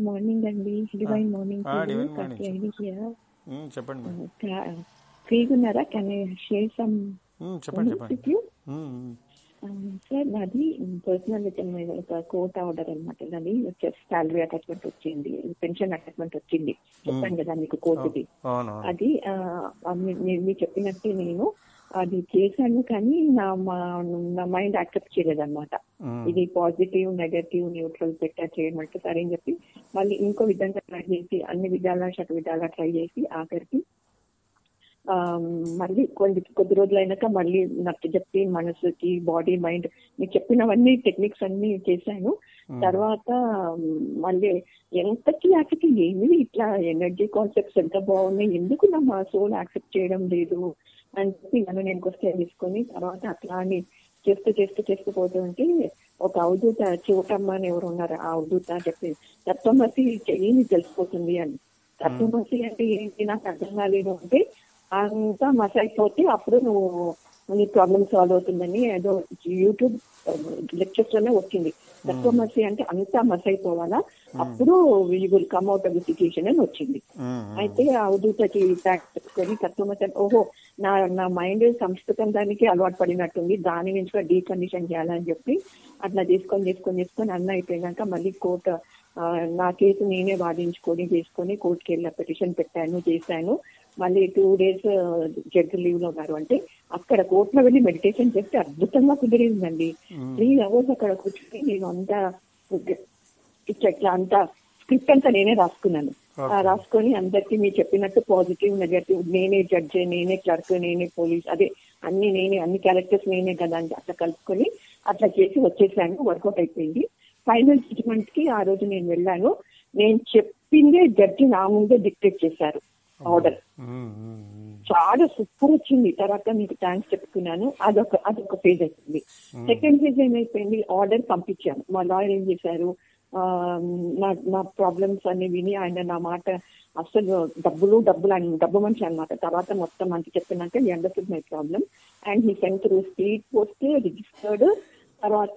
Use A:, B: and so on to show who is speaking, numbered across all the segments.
A: Morning అండి divine morning
B: ఆ, divine morning. Um, చెప్పండి మేడం
A: ఫ్రీగా ఉన్నారా can I share some
B: um, చెప్పండి చెప్పండి
A: with you
B: um, um,
A: sir నాది పర్సనల్ ఒక కోర్ట్ ఆర్డర్ అనమాట నాది వచ్చేసి శాలరీ అటాచ్మెంట్ వచ్చింది పెన్షన్ అటాచ్మెంట్ వచ్చింది చెప్పాను కదా మీకు కోర్టుది
B: అవును అవును.
A: అది ఆ, ఆ, మీ- మీ- మీరు చెప్పినట్టే నేను అది చేశాను కానీ నా మా- నా మైండ్ యాక్సెప్ట్ చేయలేదు అనమాట
B: ఉమ్,
A: ఇది పాజిటివ్ నెగటివ్ న్యూట్రల్ పెట్టా చేయమంటే సరే అని చెప్పి మళ్ళీ ఇంకో విధంగా ట్రై చేసి అన్ని విధాలా శత విధాలా ట్రై చేసి ఆఖరికి ఆ, మళ్ళీ కొద్ది కొద్ది రోజులు అయినాక మళ్ళీ నాకు చెప్పి మనసుకి బాడీ మైండ్ మీకు చెప్పినవన్నీ టెక్నిక్స్ అన్ని చేశాను తర్వాత మ్, మళ్ళీ ఎంతకి అక్కడికి ఏమి ఇట్లా ఎనర్జీ కాన్సెప్ట్స్ ఎంత బాగున్నాయి ఎందుకు నా మా సోల్ యాక్సెప్ట్ చేయడం లేదు అని చెప్పి నన్ను నేను క్వశ్చన్ తీసుకొని తర్వాత అట్లా అని చేస్తూ చేస్తూ చేస్తూ పోతుంటే ఒక అవధూత చివటమ్మ అని ఎవరు ఉన్నారు ఆ అవధూత చెప్పి తత్వమసి ఏమి తెలిసిపోతుంది అని తత్వమసి అంటే ఏంటి నాకు అర్థం కాలేదు అంటే అంతా మస్ అయిపోతే అప్పుడు నువ్వు నీ ప్రాబ్లమ్ సాల్వ్ అవుతుందని ఏదో యూట్యూబ్ లెక్చర్స్ లోనే వచ్చింది తత్వమసి అంటే అంతా మస్ అయిపోవాలా అప్పుడు you will come out of the situation అని వచ్చింది
B: ఉమ్,
A: అయితే అవధూతకి ట్యాక్ పెట్టుకొని తత్వమసి అంటే, ఓహో నా నా మైండ్ సంస్కృతం దానికి అలవాటు పడినట్టుంది దాని నుంచి కూడా డీకండిషన్ చేయాలని చెప్పి అట్లా చేసుకొని చేసుకొని చేసుకొని అన్న అయిపోయినాక మళ్ళీ కోర్టు ఆ, నా కేసు నేనే వాదించుకొని చేసుకొని కోర్టుకి వెళ్ళి పిటిషన్ పెట్టాను చేశాను మళ్ళీ టూ డేస్ జడ్జి లీవ్ లో ఉన్నారు అంటే అక్కడ కోర్టులో వెళ్ళి మెడిటేషన్ చేస్తే అద్భుతంగా కుదిరిందండి త్రీ అవర్స్ అక్కడ కూర్చొని నేను అంతా ఇట్లా ఇట్లా అంతా స్క్రిప్ట్ అంతా నేనే రాసుకున్నాను ఆ, రాసుకొని అందరికి మీరు చెప్పినట్టు పాజిటివ్ నెగటివ్ నేనే జడ్జ్ నేనే క్లర్క్ నేనే పోలీస్ అదే అన్ని నేనే అన్ని క్యారెక్టర్స్ నేనే కదా అని అట్లా కలుపుకొని అట్లా చేసి వచ్చేసాను వర్కౌట్ అయిపోయింది ఫైనల్ జడ్జిమెంట్ కి ఆ రోజు నేను వెళ్ళాను నేను చెప్పిందే జడ్జి నా ముందే డిక్టేట్ చేశారు ఆర్డర్
B: ఉమ్, ఉమ్, ఉమ్.
A: చాలా సూపర్ వచ్చింది తర్వాత మీకు థ్యాంక్స్ చెప్పుకున్నాను అదొక అదొక ఫేజ్ అయిపోయింది సెకండ్ ఫేజ్ ఏమైపోయింది ఆర్డర్ పంపించాను మా లాయర్ ఏం చేశారు ఆ, నా నా ప్రాబ్లమ్స్ అన్ని విని ఆయన నా మాట అసలు డబ్బులు డబ్బులు ఆయన డబ్బు మనిషి అనమాట తర్వాత మొత్తం అంత చెప్పినాక ఈ understood my problem and he sent through speed post registered తర్వాత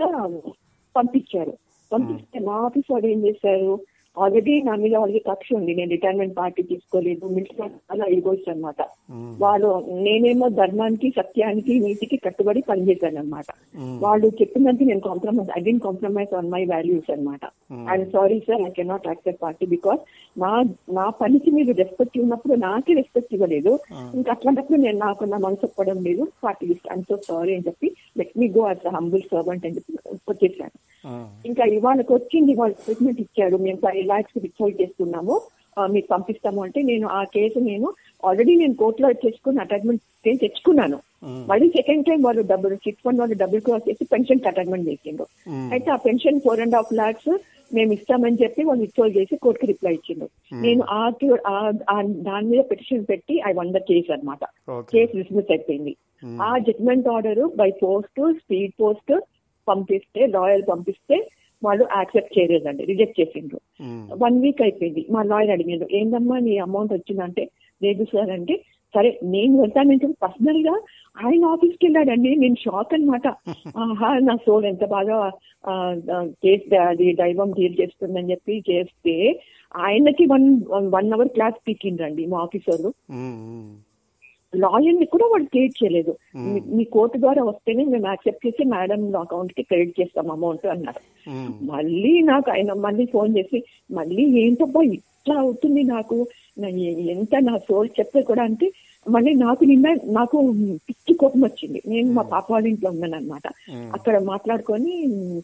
A: పంపించారు పంపిస్తే మా ఆఫీస్ వాడు ఏం చేశారు ఆల్రెడీ నా మీద వాళ్ళకి కక్ష ఉంది నేను రిటైర్మెంట్ పార్టీ తీసుకోలేదు మిలిటరీ అలా ఈగోస్ అనమాట వాళ్ళు నేనేమో ధర్మానికి సత్యానికి నీతికి కట్టుబడి పనిచేశాను అనమాట వాళ్ళు చెప్పినందుకు నేను compromise I didn't compromise on my values అనమాట I'm sorry sir I cannot accept party because నా నా పనికి మీరు రెస్పెక్ట్ ఉన్నప్పుడు నాకే రెస్పెక్ట్ ఇవ్వలేదు ఇంకా అట్లాంటప్పుడు నేను నాకు నా మనసు ఒప్పడం లేదు పార్టీ ఐఎమ్ సో సారీ అని చెప్పి let me go as humble servant అని చెప్పి వచ్చేసాను
B: ఉమ్,
A: ఇంకా ఇవాళకి వచ్చింది వాళ్ళు స్టేట్మెంట్ ఇచ్చారు మేము ఫైవ్ లాక్స్ విత్హోల్డ్ చేస్తున్నాము ఆ, మీకు పంపిస్తాము అంటే నేను ఆ కేసు నేను ఆల్రెడీ నేను కోర్టులో చేసుకుని అటాచ్మెంట్ తెచ్చుకున్నాను మళ్ళీ సెకండ్ టైం వాళ్ళు డబ్బులు సిక్స్ వన్ వాళ్ళు డబ్బులు క్రాస్ చేసి పెన్షన్ అటాచ్మెంట్ చేసిండ్రు అయితే ఆ pension four and half lakhs మేము ఇస్తామని చెప్పి వాళ్ళు విత్హోల్డ్ చేసి కోర్టుకి రిప్లై ఇచ్చిండ్రు నేను ఆ ఆ- ఆ- దాని మీద పిటిషన్ పెట్టి ఐ వన్ ద కేసు అనమాట
B: ఓకే
A: కేసు డిస్మిస్ అయిపోయింది ఆ judgment order by post speed post పంపిస్తే లాయర్ పంపిస్తే వాళ్ళు యాక్సెప్ట్ చేయలేదండి రిజెక్ట్ చేసిండ్రు
B: ఉమ్,
A: వన్ వీక్ అయిపోయింది మా లాయర్ అడిగారు ఏందమ్మా నీ అమౌంట్ వచ్చిందంటే లేదు సార్ అంటే సరే నేను వెళ్తానంటే పర్సనల్ గా ఆయన ఆఫీస్కి వెళ్ళాడండి నేను షాక్ అనమాట ఆహా నా సోల్ ఎంత బాగా ఆ, ఆ, కేసు అది దైవం డీల్ చేస్తుందని చెప్పి చేస్తే ఆయనకి వన్ వన్ అవర్ క్లాస్ పీకిండ్రండి మా ఆఫీసర్లు
B: ఉమ్, ఉమ్.
A: లాయర్ ని కూడా వాళ్ళు క్రియేట్ చేయలేదు మీ- మీ కోర్టు ద్వారా వస్తేనే మేము యాక్సెప్ట్ చేసి మేడం అకౌంట్ కి క్రెడిట్ చేస్తాం అమౌంట్ అన్నారు
B: ఉమ్,
A: మళ్ళీ నాకు ఆయన మళ్ళీ ఫోన్ చేసి మళ్ళీ ఏంటబ్బా ఇట్లా అవుతుంది నాకు నా- ఎంత నా సోల్ చెప్తే కూడా అంటే మళ్ళీ నాకు నిన్న నాకు పిచ్చి కోపం వచ్చింది నేను మా పాప వాళ్ళ ఇంట్లో ఉన్నాను అనమాట అక్కడ మాట్లాడుకొని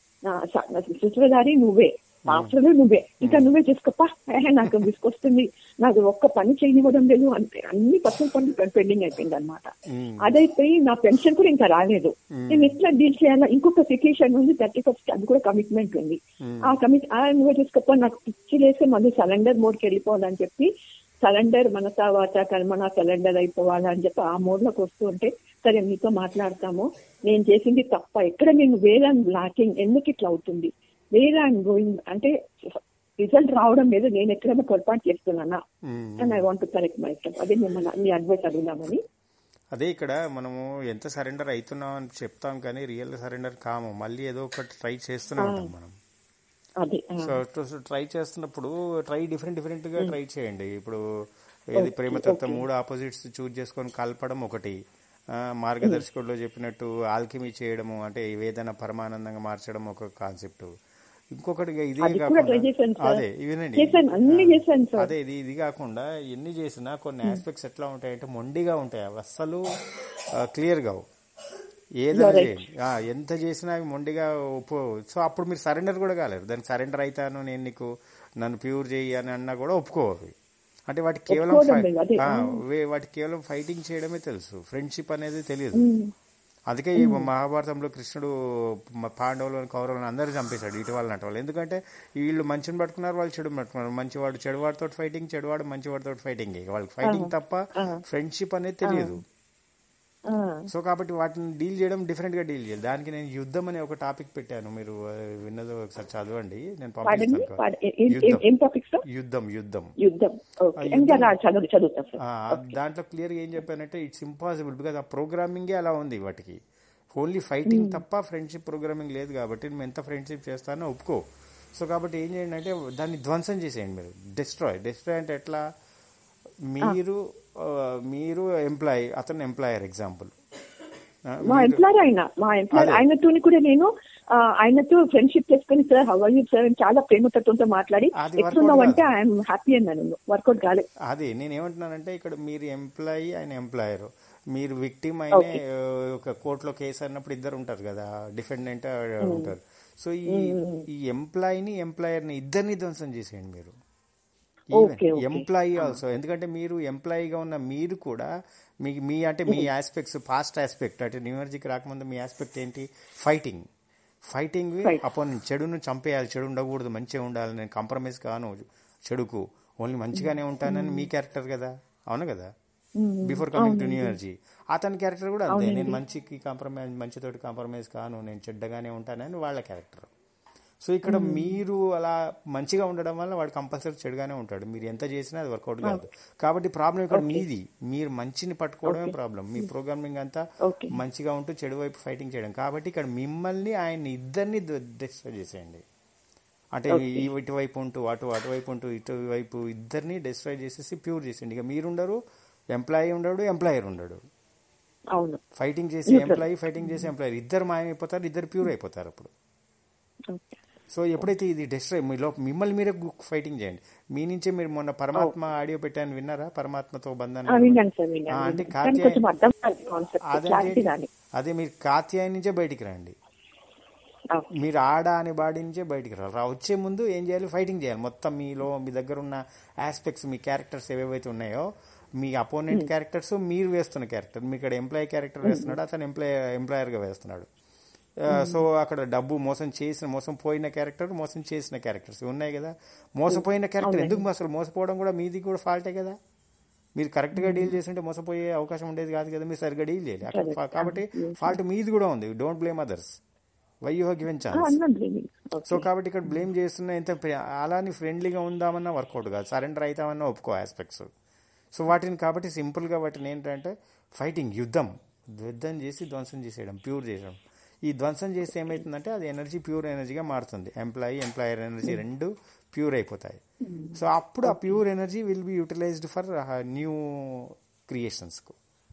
A: సుశ్రదారి నువ్వే పాత్రలు నువ్వే ఇంకా నువ్వే చేసుకోపా ఏహే నాకు తీసుకొస్తుంది నాకు ఒక్క పని చేయనివ్వడం లేదు అంతే అన్ని పర్సనల్ పనులు పెండింగ్ అయిపోయింది అనమాట అదైపోయి నా పెన్షన్ కూడా ఇంకా రాలేదు నేను ఎట్లా డీల్ చేయాలా ఇంకొక సిచ్యుయేషన్ ఉంది థర్టీ ఫస్ట్ అది కూడా కమిట్మెంట్ ఉంది ఆ కమిట్ ఆ నువ్వే చేసుకోపా నాకు పిచ్చి లేస్తే మళ్ళీ సరెండర్ మోడ్కి వెళ్ళిపోవాలని చెప్పి సరెండర్ మనసా వాచ కర్మణ సరెండర్ అయిపోవాలని చెప్పి ఆ మోడ్ లోకి వస్తూ ఉంటే సరే మీతో మాట్లాడతాము నేను చేసింది తప్ప ఎక్కడ నేను వేరే లాకింగ్ ఎందుకు ఇట్లా అవుతుంది వేరే ఐఎమ్ గోయింగ్ అంటే రిజల్ట్ రావడం లేదు నేను ఎక్కడైనా పొరపాటు చేస్తున్నానా
B: um.
A: And I want correct myself అదే మిమ్మల్ని మీ అడ్వైస్ అడుగుదామని
B: అదే ఇక్కడ మనము ఎంత సరెండర్ అవుతున్నాం అని చెప్తాం కానీ రియల్ సరెండర్ కాము మళ్ళీ ఏదో ఒకటి ట్రై చేస్తూనే ఉంటాం మనం
A: అదే ఆ,
B: సో సో ట్రై చేస్తున్నప్పుడు ట్రై డిఫరెంట్ డిఫరెంట్ గా ట్రై చేయండి ఇప్పుడు ఏది ప్రేమతత్వం మూడు ఆపోజిట్స్ చూజ్ చేసుకొని కలపడం ఒకటి ఆ, మార్గదర్శకుడిలో చెప్పినట్టు ఆల్కిమీ చేయడము అంటే ఏదైనా పరమానందంగా మార్చడం ఒక కాన్సెప్ట్ ఇంకొకటి ఇదే
A: అది కూడా ట్రై చేశాను
B: కాకుండా
A: సార్
B: అదే వినండి
A: చేశాను అన్ని చేశాను సార్
B: అదే ఇది ఇది కాకుండా ఎన్ని చేసినా కొన్ని ఆస్పెక్ట్స్ ఎట్లా ఉంటాయంటే మొండిగా ఉంటాయి అవి అస్సలు క్లియర్ కావు ఏదైనా చేయండి ఆ, ఎంత చేసినా అవి మొండిగా ఒప్పు సో అప్పుడు మీరు సరెండర్ కూడా కాలేరు దానికి సరెండర్ అవుతాను నేను నీకు నన్ను ప్యూర్ చేయి అని అన్నా కూడా ఒప్పుకోవాలి అంటే వాటి కేవలం
A: ఒప్పుకోవడం
B: ఫై-
A: లేదు, అదే.
B: ఆ, వే- వాటి కేవలం ఫైటింగ్ చేయడమే తెలుసు ఫ్రెండ్షిప్ అనేది తెలియదు అందుకే ఈ మహాభారతంలో కృష్ణుడు మ- పాండవులను కౌరవులను అందరూ చంపేశాడు ఇటు వాళ్ళని అటు వాళ్ళు ఎందుకంటే వీళ్ళు మంచిని పట్టుకున్నారు వాళ్ళు చెడు పట్టుకున్నారు మంచివాడు చెడువాడితో ఫైటింగ్ చెడువాడు మంచివాడితో ఫైటింగ్ వాళ్ళకి ఫైటింగ్ తప్ప ఫ్రెండ్షిప్ అనేది తెలియదు
A: ఆ,
B: సో కాబట్టి వాటిని డీల్ చేయడం డిఫరెంట్ గా డీల్ చేయాలి దానికి నేను యుద్ధం అనే ఒక టాపిక్ పెట్టాను మీరు ఆ, విన్నదో ఒకసారి చదవండి నేను
A: పాడండి
B: పంపిస్తాను
A: పాడ- ఏ- ఏం- ఏం-
B: యుద్ధం
A: ఏం టాపిక్ సార్
B: యుద్ధం యుద్ధం
A: యుద్ధం ఓకే ఇంకా రా, చదువు చదువుతా సార్
B: ఆ, దాంట్లో క్లియర్ గా ఏం చెప్పానంటే ఇట్స్ ఇంపాసిబుల్ బికాజ్ ఆ ప్రోగ్రామింగే అలా ఉంది వాటికి ఓన్లీ ఫైటింగ్ తప్ప ఫ్రెండ్షిప్ ప్రోగ్రామింగ్ లేదు కాబట్టి నువ్వు ఎంత ఫ్రెండ్షిప్ చేస్తానో ఒప్పుకో సో కాబట్టి ఏం చేయండి అంటే దాన్ని ధ్వంసం చేసేయండి మీరు డిస్ట్రాయ్ డిస్ట్రాయ్ అంటే ఎట్లా మీరు ఆ, మీరు ఎంప్లాయ్ అతను ఎంప్లాయర్ ఎగ్జాంపుల్
A: మా ఎంప్లాయర్ ఆయన మా ఎంప్లాయర్ ఆయనతో కూడా నేను ఆ, ఆయనతో ఫ్రెండ్షిప్ చేసుకుని sir how are you sir అని చాలా ప్రేమతత్వంతో మాట్లాడి
B: అది workout
A: ఎట్లున్నావు అంటే ఐఎమ్ హ్యాపీ అన్నాను వర్కౌట్ కాలే
B: అదే నేను ఏమంటున్నానంటే ఇక్కడ మీరు ఎంప్లాయీ ఆయన ఎంప్లాయర్ మీరు విక్టిమ్ అయిన ఆ, ఒక కోర్టులో కేసు అన్నప్పుడు ఇద్దరు ఉంటారు కదా డిఫెండెంట్ ఉంటారు సో ఈ ఈ ఎంప్లాయీని ఎంప్లాయర్ని ఇద్దరిని ధ్వంసం చేసేయండి మీరు
A: Okay, okay.
B: ఎంప్లాయీ ఆల్సో ఎందుకంటే మీరు ఎంప్లాయీగా ఉన్న మీరు కూడా మీ మీ అంటే మీ ఆస్పెక్ట్స్ పాస్ట్ ఆస్పెక్ట్ అంటే న్యూ ఇయర్జీకి రాకముందు మీ ఆస్పెక్ట్ ఏంటి ఫైటింగ్ ఫైటింగ్
A: Fight.
B: అపోన్ చెడును చంపేయాలి చెడు ఉండకూడదు మంచిగా ఉండాలి నేను కాంప్రమైజ్ కాను చెడుకు ఓన్లీ మంచిగానే ఉంటానని మీ క్యారెక్టర్ కదా అవును కదా before coming to new energy అతని క్యారెక్టర్ కూడా అంతే నేను మంచికి కాంప్రమైజ్ మంచితోటి కాంప్రమైజ్ కాను నేను చెడ్డగానే ఉంటానని వాళ్ళ క్యారెక్టర్ సో ఇక్కడ మీరు అలా మంచిగా ఉండడం వల్ల వాడు కంపల్సరీ చెడుగానే ఉంటాడు మీరు ఎంత చేసినా అది వర్కౌట్ కాదు కాబట్టి ప్రాబ్లం ఇక్కడ మీది మీరు మంచిని పట్టుకోవడమే ప్రాబ్లం మీ ప్రోగ్రామింగ్ అంతా
A: Okay.
B: మంచిగా ఉంటూ చెడు వైపు ఫైటింగ్ చేయడం కాబట్టి ఇక్కడ మిమ్మల్ని ఆయన ఇద్దరిని డిస్ట్రాయ్ చేసేయండి అంటే ఈ ఇటువైపు ఉంటూ అటు అటువైపు ఉంటూ ఇటువైపు ఇద్దరిని డిస్ట్రాయ్ చేసేసి ప్యూర్ చేసేయండి ఇక మీరుండరు ఎంప్లాయీ ఉండడు ఎంప్లాయర్ ఉండడు
A: అవును
B: ఫైటింగ్ చేసి ఎంప్లాయీ ఫైటింగ్ చేసి ఎంప్లాయర్ ఇద్దరు మాయమైపోతారు ఇద్దరు ప్యూర్ అయిపోతారు అప్పుడు
A: ఓకే
B: సో ఎప్పుడైతే ఇది డిస్ట్రాయ్ మీలో మిమ్మల్ని మీరే ఫైటింగ్ చేయండి మీ నుంచే మీరు మొన్న పరమాత్మ ఆడియో పెట్టాను విన్నారా పరమాత్మతో బంధన
A: ఆ, విన్నాను సార్
B: ఆ,
A: విన్నాను
B: అంటే
A: విన్నాను. కానీ
B: కాత్యాయ-
A: కొంచెం అర్థం కాదు కాన్సెప్ట్
B: అదే
A: క్లారిటీ కానీ
B: అదే మీరు కాత్యాయ నుంచే బయటికి రండి మీరు ఆడ అనే బాడీ నుంచే బయటికి రావాలి రా వచ్చే ముందు ఏం చేయాలి ఫైటింగ్ చేయాలి మొత్తం మీలో మీ దగ్గర ఉన్న ఆస్పెక్ట్స్ మీ క్యారెక్టర్స్ ఏవేవైతే ఉన్నాయో మీ అపోనెంట్ క్యారెక్టర్స్ మీరు వేస్తున్న క్యారెక్టర్ మీ ఇక్కడ ఎంప్లాయీ క్యారెక్టర్ వేస్తున్నాడు అతను ఎంప్లాయ్ ఎంప్లాయర్గా వేస్తున్నాడు ఆ, సో అక్కడ డబ్బు మోసం చేసిన మోసం పోయిన క్యారెక్టర్ మోసం చేసిన క్యారెక్టర్స్ ఉన్నాయి కదా మోసపోయిన క్యారెక్టర్ ఎందుకు అసలు మోసపోవడం కూడా మీది కూడా ఫాల్టే కదా మీరు కరెక్ట్ గా డీల్ చేస్తుంటే మోసపోయే అవకాశం ఉండేది కాదు కదా మీరు సరిగ్గా డీల్ చేయాలి అక్కడ ఫా- కాబట్టి ఫాల్ట్ మీది కూడా ఉంది don't blame others why you have given chance
A: అన్నది
B: సో కాబట్టి ఇక్కడ బ్లేమ్ చేస్తున్న ఎంత ప్రే- అలాని ఫ్రెండ్లీగా ఉందామన్నా వర్కౌట్ కాదు సరెండర్ అవుతామన్నా ఒప్పుకో ఆస్పెక్ట్స్ సో వాటిని కాబట్టి సింపుల్గా వాటిని ఏంటంటే ఫైటింగ్ యుద్ధం యుద్ధం చేసి ధ్వంసం చేసేయడం ప్యూర్ చేయడం ఈ ధ్వంసం చేస్తే ఏమవుతుందంటే అది ఎనర్జీ ప్యూర్ ఎనర్జీగా మారుతుంది ఎంప్లాయీ ఎంప్లాయర్ ఎనర్జీ రెండు ప్యూర్ అయిపోతాయి సో అప్పుడు ఆ pure energy will be utilized for new క్రియేషన్స్కు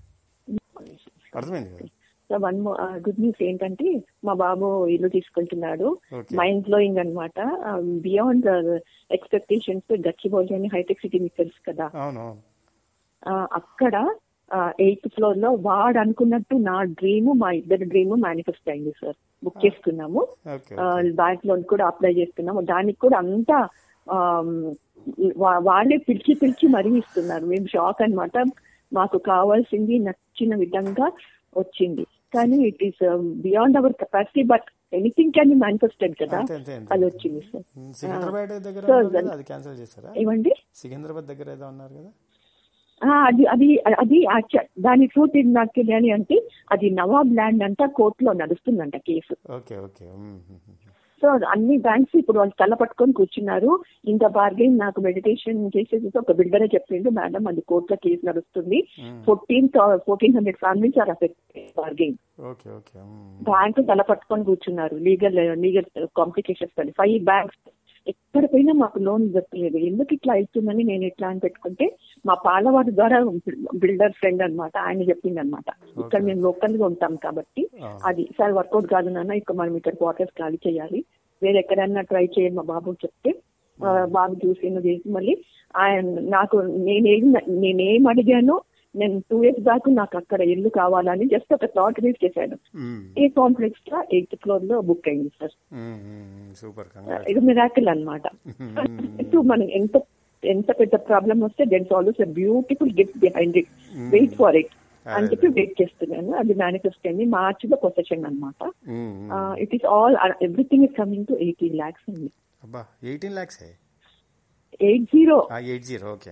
B: అర్థమైంది కదా
A: సో వన్ గుడ్ న్యూస్ ఏంటంటే మా బాబు ఇల్లు తీసుకుంటున్నాడు
B: Okay.
A: మైండ్ బ్లోయింగ్ అనమాట బియాండ్ ఎక్స్పెక్టేషన్స్ గచ్చిబౌలి అని హైటెక్ సిటీ మీకు తెలుసు కదా
B: అవును అవును
A: ఆ, అక్కడ ఎయిత్ ఫ్లోర్ లో వాడు అనుకున్నట్టు నా డ్రీమ్ మా ఇద్దరి డ్రీమ్ మేనిఫెస్ట్ అయింది సార్ బుక్ చేసుకున్నాము
B: ఓకే
A: బ్యాంక్ లోన్ కూడా అప్లై చేస్తున్నాము దానికి కూడా అంతా ఆమ్, వా- వాళ్ళే పిలిచి పిలిచి మరీ ఇస్తున్నారు మేము షాక్ అన్నమాట మాకు కావాల్సింది నచ్చిన విధంగా వచ్చింది కానీ it is beyond our capacity but anything can be manifested కదా
B: అంతే అంతే అంతే
A: అది వచ్చింది సార్
B: సికింద్రాబాద్ దగ్గర
A: So,
B: ఉన్నారు కదా,
A: then-
B: అది క్యాన్సిల్ చేశారా
A: ఏమండి
B: సికింద్రాబాద్ దగ్గర ఏదో ఉన్నారు కదా
A: ఆ, అది అది అది యాక్చు- దాని ట్రూత్ ఇది నాకు తెలియాలి అంటే అది నవాబ్ ల్యాండ్ అంతా కోర్టులో నడుస్తుందంట case
B: okay okay hmm, hmm, hmm.
A: So అన్ని బ్యాంక్స్ ఇప్పుడు వాళ్ళు తల పట్టుకొని కూర్చున్నారు ఇంత బార్గెన్ నాకు మెడిటేషన్ చేసేసి ఒక బిల్డరే చెప్పిండు మేడం అది కోర్టులో కేసు నడుస్తుంది fourteen fourteen hundred families are affect bargain
B: okay okay
A: bank తల పట్టుకొని కూర్చున్నారు లీగల్ లీగల్ కాంప్లికేషన్స్ అని ఫైవ్ బ్యాంక్స్ ఎక్కడ పోయినా మాకు లోన్ దొరకలేదు ఎందుకు ఇట్లా అవుతుందని నేను ఇట్లా అని పెట్టుకుంటే మా పాలవారి ద్వారా బిల్డర్ ఫ్రెండ్ అన్నమాట ఆయన చెప్పింది అనమాట ఇక్కడ మేము లోకల్ గా ఉంటాం కాబట్టి అది సార్ వర్కౌట్ కాదు నాన్న ఇక్కడ మనం ఇక్కడ క్వార్టర్స్ ఖాళీ చేయాలి వేరే ఎక్కడన్నా ట్రై చేయండి మా బాబు చెప్తే ఆ, బాబు చూసి నువ్వు చేసి మళ్ళీ ఆయన నాకు నేనేం నేనేం అడిగానో నేను టూ ఇయర్స్ బ్యాక్ నాకు అక్కడ ఇల్లు కావాలని జస్ట్ ఒక థాట్ రీచ్ చేశాను ఏ కాంప్లెక్స్ లో ఎయిత్ ఫ్లోర్ లో బుక్ అయింది సార్
B: సూపర్
A: ఇది మిరాకిల్ అన్నమాట ఇప్పుడు మనం ఎంత ఎంత పెద్ద ప్రాబ్లం వస్తే then always beautiful gift behind it wait for it అని చెప్పి వెయిట్ చేస్తున్నాను అది మేనిఫెస్ట్ అయింది మార్చ్ లో పొసెషన్ అనమాట it is all everything is coming to eighteen lakhs అండి
B: అబ్బా eighteen lakhs
A: eight zero
B: eight zero okay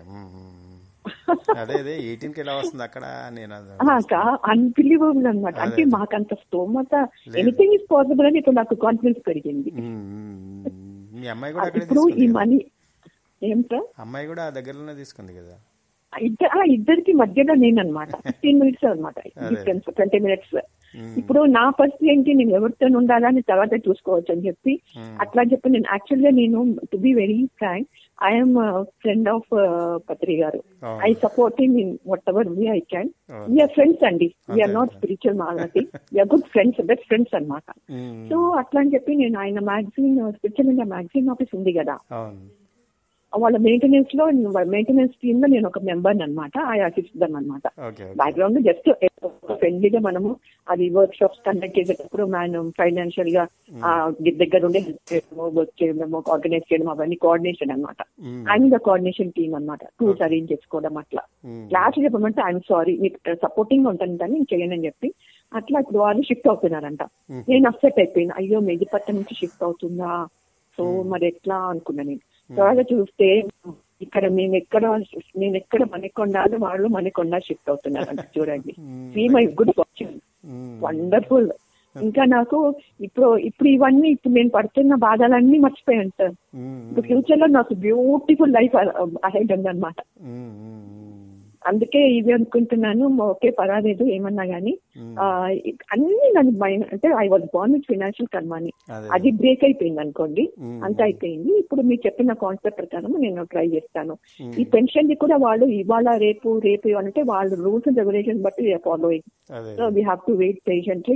B: అదే అదే ఎయిటీన్ కి ఎలా వస్తుంది అక్కడ నేను అది-
A: అన్బిలీవబుల్ అనమాట అంటే మాకంత స్తోమత ఎనీథింగ్ ఇస్ పాసిబుల్ అని ఇప్పుడు నాకు కాన్ఫిడెన్స్ పెరిగింది
B: మ్మ్, మ్మ్, మ్మ్. మీ అమ్మాయి కూడా అక్కడే
A: ఇప్పుడు ఈ
B: తీసుకుంది కదా?
A: మనీ ఏం సార్
B: అమ్మాయి కూడా ఆ దగ్గరలోనే తీసుకుంది కదా
A: ఇద్దరు ఆ ఇద్దరికి మధ్యలో నేను అనమాట ఫిఫ్టీన్ మినిట్స్ అనమాట డిఫరెన్స్ ట్వంటీ మినిట్స్ ఇప్పుడు నా పరిస్థితి ఏంటి నేను ఎవరితో ఉండాలని తర్వాత చూసుకోవచ్చు అని చెప్పి అట్లా అని చెప్పి నేను యాక్చువల్ గా నేను to be very frank I'm friend of Pathri గారు
B: Oh.
A: I support in in whatever we I can we're friends అండి we're
B: Okay,
A: not
B: okay.
A: Spiritual Malathi we're good friends best friends అన్నమాట
B: మ్మ్.
A: సో అట్లా అని చెప్పి నేను ఆయన magazine spiritual India magazine office ఉంది కదా
B: అవును
A: వాళ్ళ మెయింటెనెన్స్ లో మెయింటెనెన్స్ టీమ్ లో నేను ఒక మెంబర్ అనమాట ఆ అసిస్తాం అనమాట
B: ఓకే ఓకే
A: బ్యాక్గ్రౌండ్ జస్ట్ ఫ్రెండ్లీగా మనము అది వర్క్ షాప్స్ కండక్ట్ చేసేటప్పుడు మనం ఫైనాన్షియల్ గా ఆ, దగ్గర ఉండి help చేయడము వర్క్ చేయడము ఆర్గనైజ్ చేయడం అవన్నీ కోఆర్డినేషన్ అనమాట
B: hmm.
A: I'm the coordination team అనమాట టూల్స్ అరేంజ్ చేసుకోవడం అట్లా
B: మ్మ్.
A: క్లాస్ చెప్పమంటే ఐఎమ్ సారీ మీకు సపోర్టింగ్ ఉంటాను కానీ నేను చేయను అని చెప్పి అట్లా ఇప్పుడు వాళ్ళు షిఫ్ట్ అవుతున్నారంట నేను అప్సెట్ అయిపోయినా అయ్యో మెదిపట్ట నుంచి షిఫ్ట్ అవుతుందా సో మరి ఎట్లా అనుకున్నా నేను తర్వాత చూస్తే ఇక్కడ మేము ఎక్కడ నేను ఎక్కడ మనకొండాలో వాళ్ళు మనకొండ షిఫ్ట్ అవుతున్నారంట చూడండి see my good fortune
B: hmm.
A: Wonderful ఇంకా నాకు ఇప్పుడు ఇప్పుడు ఇవన్నీ ఇప్పుడు నేను పడుతున్న బాధలన్నీ మర్చిపోయాను సార్
B: మ్మ్.
A: ఇప్పుడు ఫ్యూచర్ లో నాకు బ్యూటిఫుల్ లైఫ్ అహెడ్ ఉందన్నమాట
B: మ్మ్. మ్మ్.
A: అందుకే ఇది అనుకుంటున్నాను ఓకే పర్వాలేదు ఏమన్నా గానీ ఆ, అన్ని నన్ను భయం- అంటే I was born with financial కర్మాని
B: అదే.
A: అది బ్రేక్ అయిపోయింది అనుకోండి
B: మ్మ్.
A: అంత అయిపోయింది ఇప్పుడు మీరు చెప్పిన కాన్సెప్ట్ ప్రకారం నేను ట్రై చేస్తాను ఈ పెన్షన్ ది కూడా వాళ్ళు ఇవాళ రేపు రేపు అంటే వాళ్ళు రూల్స్ అండ్ రెగ్యులేషన్ బట్టి ఫాలోయింగ్
B: అదే
A: so we have to wait patiently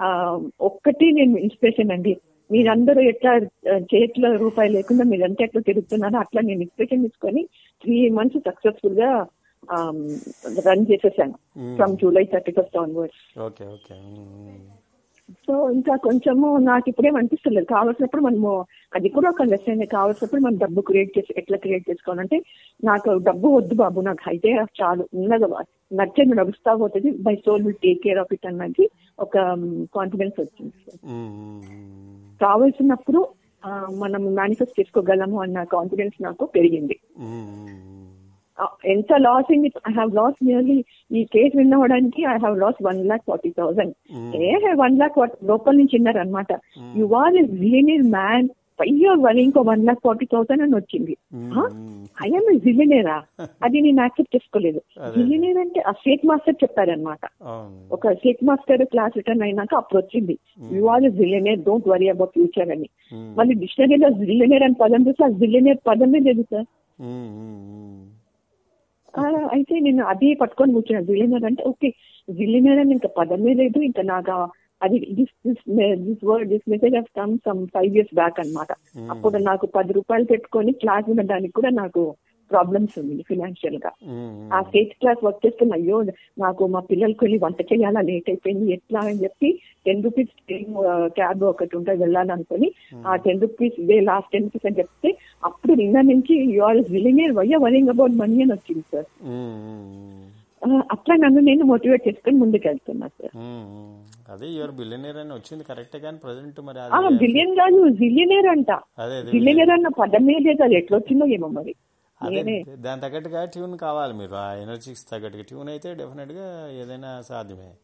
A: ఒక్కటి నేను ఇన్స్పిరేషన్ అండి మీరందరూ ఎట్లా ఆ, చేతిలో రూపాయి లేకుండా మీరంతా ఎట్లా తిరుగుతున్నారో అట్లా నేను ఇన్స్పిరేషన్ తీసుకొని త్రీ మంత్స్ సక్సెస్ఫుల్ గా రన్ చేసేసాను from July thirty first onwards
B: okay okay hmm.
A: So ఇంకా కొంచెము నాకు ఇప్పుడేం అనిపిస్తలేదు కావాల్సినప్పుడు మనము అది కూడా ఒక లెసన్ కావాల్సినప్పుడు మనం డబ్బు క్రియేట్ చేసి ఎట్లా క్రియేట్ చేసుకోవాలంటే నాకు డబ్బు వద్దు బాబు నాకు అయితే చాలు ఉన్నది నచ్చని నడుస్తా పోతుంది by soul will take care of it అన్నది ఒక కాన్ఫిడెన్స్ వచ్చింది
B: మ్మ్. మ్మ్.
A: కావాల్సినప్పుడు ఆ, మనం మేనిఫెస్ట్ చేసుకోగలము అన్న కాన్ఫిడెన్స్ నాకు పెరిగింది
B: మ్మ్.
A: ఆ, ఎంత లాస్ అయింది ఐ హావ్ లాస్ నియర్లీ ఈ కేసు విన్నవడానికి I have loss one lakh forty thousand ఏ వన్ లాక్ లోపల నుంచి విన్నారు అనమాట యు ఆర్ జిలినియర్ మ్యాన్ పయ్యో వరి ఇంకో వన్ లాక్ ఫార్టీ థౌసండ్ అని వచ్చింది ఐఎమ్ జిలినేరా అది నేను యాక్సెప్ట్ చేసుకోలేదు జిలినేర్ అంటే ఆ షేక్ మాస్టర్ చెప్పారనమాట
B: అవును
A: ఒక షేక్ మాస్టర్ క్లాస్ రిటర్న్ అయినాక అప్పుడు వచ్చింది you are zillionaire don't worry about future అని
B: మ్మ్.
A: మళ్ళీ డిక్షనరీలో జిలినేర్ అని పదం చూస్తే ఆ జిలినేర్ పదమే లేదు సార్
B: మ్మ్. మ్మ్.
A: ఆ, అయితే నేను అది పట్టుకొని కూర్చున్నాను జిలినర్ అంటే ఓకే జిలినర్ అని ఇంకా పదమే లేదు ఇంకా నాకు ఆ- అది this this this word this message of come some five years back అన్నమాట అప్పుడు నాకు పది రూపాయలు పెట్టుకొని క్లాస్ వినడానికి కూడా నాకు ప్రాబ్లమ్స్ ఉంది ఫినాన్షియల్ గా
B: మ్మ్.
A: ఆ స్టేట్ క్లాస్ వర్క్ చేస్తున్న అయ్యో నాకు మా పిల్లలకి వెళ్ళి వంట చేయాలా లేట్ అయిపోయింది ఎట్లా అని చెప్పి టెన్ రూపీస్ క్యాబ్ ఒకటి ఉంటుంది వెళ్ళాలనుకొని ఆ టెన్ రూపీస్ ఇదే లాస్ట్ టెన్ రూపీస్ అని చెప్తే అప్పుడు నిన్న నుంచి you're willing why worrying about money అని వచ్చింది సార్
B: మ్మ్. మ్మ్.
A: ఆ, అట్లా నన్ను నేను మోటివేట్ చేసుకొని ముందుకు వెళ్తున్నా సార్
B: మ్మ్. అదే యువర్ బిలియనర్ అని వచ్చింది కరెక్టే కానీ ప్రజెంట్ మరి
A: ఆ
B: అది
A: బిలియన్ కాదు జిలియనేర్ అంట
B: అదే అదే
A: జిలియనేర్ అన్న పదమే లేదు అది ఎట్లా వచ్చిందో ఏమో మరి
B: అదే
A: నేనే
B: దాని తగ్గట్టుగా ట్యూన్ కావాలి మీరు ఆ ఎనర్జీకి తగ్గట్టుగా ట్యూన్ అయితే డెఫినెట్ గా ఏదైనా సాధ్యమే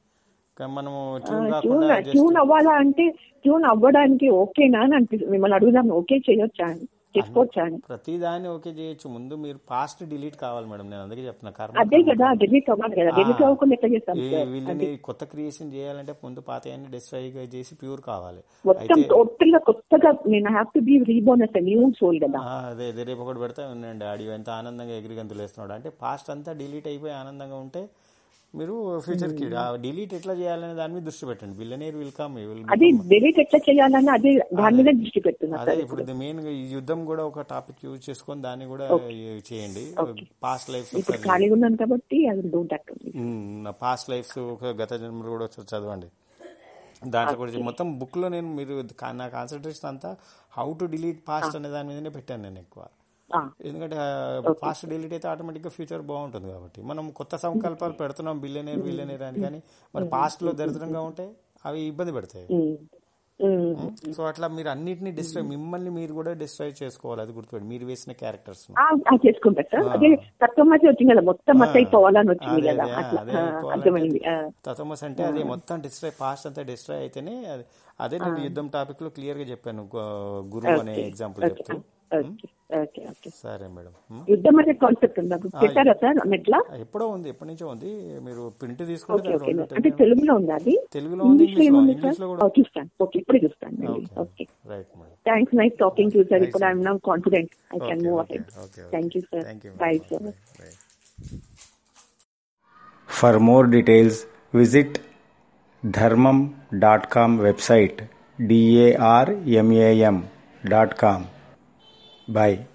B: కానీ మనము
A: ఆ,
B: ట్యూన్
A: ట్యూన్
B: కాకుండా
A: ట్యూన్
B: జస్ట్
A: అవ్వాలా అంటే ట్యూన్ అవ్వడానికి ఓకేనా అని అనిపిస్తుంది మిమ్మల్ని అడుగుదాం ఓకే చేయొచ్చా అని చేసుకోవచ్చా అని
B: ప్రతి దాన్ని ఓకే చేయొచ్చు ముందు మీరు పాస్ట్ డిలీట్ కావాలి మేడం నేను అందుకే చెప్తున్నా కర్మ
A: అదే కదా డిలీట్ అవ్వాలి కదా డిలీట్ అవ్వకుండా ఎట్లా చేస్తాం
B: ఈ
A: సార్
B: వీళ్ళని కొత్త క్రియేషన్ చేయాలంటే ముందు పాతయాన్ని డిస్ట్రాయ్ చేసి ప్యూర్ కావాలి
A: మొత్తం టోటల్ గా కొత్తగా నేను have to be reborn as new soul కదా
B: ఆ, అదే అదే రేపు ఒకటి పెడతా ఉండండి ఆడియో ఎంత ఆనందంగా ఎగిరి గంతులు వేస్తున్నాడు అంటే పాస్ట్ అంతా డిలీట్ అయిపోయి ఆనందంగా ఉంటే మీరు ఫ్యూచర్ కి డిలీట్ ఎట్లా చేయాలనే దాని మీద దృష్టి పెట్టండి బిల్లనేర్ విల్ కమ్ విల్
A: అది డిలీట్ ఎట్లా చేయాలని అదే దాని మీద దృష్టి పెడుతున్నా
B: అదే
A: సార్
B: ఇప్పుడు మెయిన్ గా ఈ యుద్ధం కూడా ఒక టాపిక్ యూజ్ చేసుకొని దాన్ని కూడా చేయండి పాస్ట్ లైఫ్
A: ఇప్పుడు ఖాళీగా ఉన్నాను కాబట్టి అది డూ దట్
B: పాస్ట్ లైఫ్స్ ఒక గత జన్మలు కూడా ఒకసారి చదవండి దాంట్లో కూడా చే- మొత్తం బుక్ లో నేను మీరు కా- నా కాన్సన్ట్రేషన్ అంతా హౌ టు డిలీట్ పాస్ట్ అనే దాని మీదనే పెట్టాను నేను ఎక్కువ ఎందుకంటే పాస్ట్ డిలీట్ అయితే ఆటోమేటిక్ గా ఫ్యూచర్ బాగుంటుంది కాబట్టి మనం కొత్త సంకల్పాలు పెడుతున్నాం బిల్లనేర్ బిల్లనేర్ అని కానీ మరి పాస్ట్ లో దరిద్రంగా ఉంటే అవి ఇబ్బంది పెడతాయి సో అట్లా మీరు అన్నిటిని డిస్ట్రాయ్ మిమ్మల్ని మీరు కూడా డిస్ట్రాయ్ చేసుకోవాలి అది గుర్తుపెట్టి మీరు వేసిన క్యారెక్టర్స్
A: చేసుకుంటా సార్ అదే తత్వం మధ్య వచ్చింది కదా మొత్తం మత అయిపోవాలని వచ్చింది
B: అదే
A: కదా
B: అదే
A: అట్లా
B: అదే
A: ఆ,
B: అయిపోవాలంటే
A: అర్థమైంది ఆ.
B: తతమస్ అంటే అదే మొత్తం డిస్ట్రాయ్ పాస్ట్ అంతా డిస్ట్రాయ్ అయితేనే అది- అదే నేను యుద్ధం టాపిక్ లో క్లియర్ గా చెప్పాను గు- గురువు అనే ఎగ్జాంపుల్ చెప్తూ
A: ఓకే ఓకే ఓకే
B: సరే మేడం ఉమ్.
A: యుద్ధం అనే కాన్సెప్ట్ ఉందా పెట్టారా సార్ నెట్లా
B: ఎప్పుడో ఉంది ఎప్పటి నుంచో ఉంది మీరు ప్రింట్ తీసుకుంటే
A: ఓకే
B: దాంట్లో
A: ఓకే
B: ఉంటుంది.
A: అంటే తెలుగులో ఉందా అది
B: తెలుగులో ఉంది
A: ఇంగ్లీష్ లో
B: ఇంగ్లీష్ లో
A: ఏముంది
B: ఇంగ్లీష్
A: సార్
B: లో కూడా
A: ఓ, చూస్తాను ఓకే ఇప్పుడే చూస్తాను okay
B: right madam
A: thanks nice talking to sir ఇప్పుడు I'm now confident I can move
B: okay,
A: ahead
B: okay, okay.
A: Thank you sir
B: Thank you.
A: Bye
B: madam.
A: Sir
B: Bye. Bye.
C: For more details, visit dharmam.com website d a r m a m dot com. Bye.